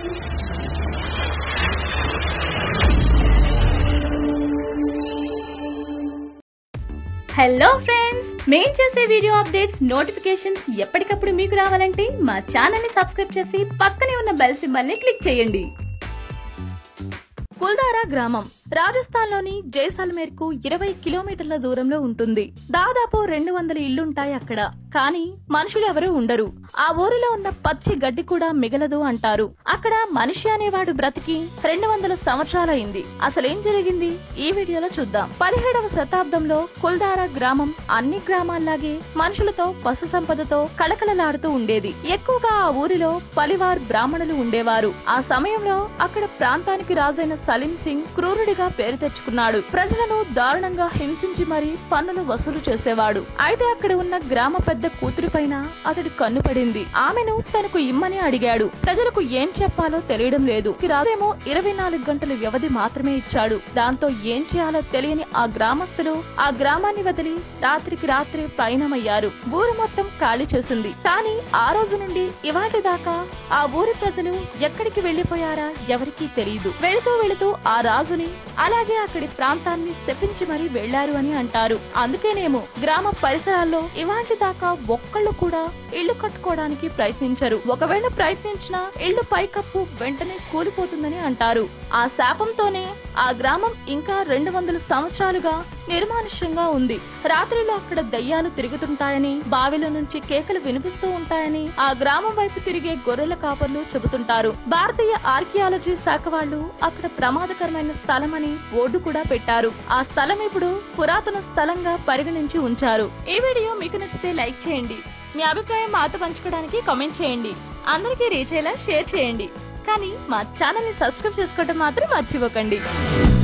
hello friends మేం చేసే video updates notifications ఎప్పటికప్పుడు మీకు రావాలంటే మా ఛానల్ ని సబ్స్క్రైబ్ చేసి పక్కనే ఉన్న బెల్ సింబల్ ని క్లిక్ చేయండి కుల్దారా గ్రామం రాజస్థాన్లోని జైసల్మేర్ కు ఇరవై కిలోమీటర్ల దూరంలో ఉంటుంది దాదాపు రెండు వందల ఇళ్లుంటాయి అక్కడ కానీ మనుషులు ఎవరూ ఉండరు ఆ ఊరిలో ఉన్న పచ్చి గడ్డి కూడా మిగలదు అంటారు అక్కడ మనిషి అనేవాడు బ్రతికి రెండు వందల సంవత్సరాలైంది అసలేం జరిగింది ఈ వీడియోలో చూద్దాం పదిహేడవ శతాబ్దంలో కుల్దారా గ్రామం అన్ని గ్రామాల్లాగే మనుషులతో పశు సంపదతో కళకళలాడుతూ ఉండేది ఎక్కువగా ఆ ఊరిలో పలివార్ బ్రాహ్మణులు ఉండేవారు ఆ సమయంలో అక్కడ ప్రాంతానికి రాజైన సలీం సింగ్ క్రూరుడిగా పేరు తెచ్చుకున్నాడు ప్రజలను దారుణంగా హింసించి మరీ పన్నులు వసూలు చేసేవాడు అయితే అక్కడ ఉన్న గ్రామ పెద్ద కూతురు పైన అతడి కన్ను పడింది ఆమెను తనకు ఇమ్మని అడిగాడు ప్రజలకు ఏం చెప్పాలో తెలియడం లేదు ఈ రాజేమో ఇరవై నాలుగు గంటల వ్యవధి మాత్రమే ఇచ్చాడు దాంతో ఏం చేయాలో తెలియని ఆ గ్రామస్తులు ఆ గ్రామాన్ని వదిలి రాత్రికి రాత్రి పయనమయ్యారు ఊరు మొత్తం ఖాళీ చేసింది కానీ ఆ రోజు నుండి ఇవాటి దాకా ఆ ఊరి ప్రజలు ఎక్కడికి వెళ్లిపోయారా ఎవరికీ తెలియదు వెళుతూ వెళుతూ ఆ రాజుని అలాగే అక్కడి ప్రాంతాన్ని శపించి మరీ వెళ్లారు అని అంటారు అందుకేనేమో గ్రామ పరిసరాల్లో ఇవాటి దాకా ఒక్కళ్ళు కూడా ఇళ్లు కట్టుకోవడానికి ప్రయత్నించరు ఒకవేళ ప్రయత్నించినా ఇళ్లు పైకప్పు వెంటనే కూలిపోతుందని అంటారు ఆ శాపంతోనే ఆ గ్రామం ఇంకా రెండు వందల సంవత్సరాలుగా నిర్మానుష్యంగా ఉంది రాత్రిలో అక్కడ దయ్యాలు తిరుగుతుంటాయని బావిల నుంచి కేకలు వినిపిస్తూ ఉంటాయని ఆ గ్రామం వైపు తిరిగే గొర్రెల కాపర్లు చెబుతుంటారు భారతీయ ఆర్కియాలజీ శాఖ వాళ్ళు అక్కడ ప్రమాదకరమైన స్థలం అని బోర్డు కూడా పెట్టారు ఆ స్థలం ఇప్పుడు పురాతన స్థలంగా పరిగణించి ఉంచారు ఈ వీడియో మీకు నచ్చితే లైక్ చేయండి మీ అభిప్రాయం మాతో పంచుకోవడానికి కామెంట్ చేయండి అందరికీ రీచ్ అయ్యేలా షేర్ చేయండి కానీ మా ఛానల్ ని సబ్స్క్రైబ్ చేసుకోవడం మాత్రం మర్చిపోకండి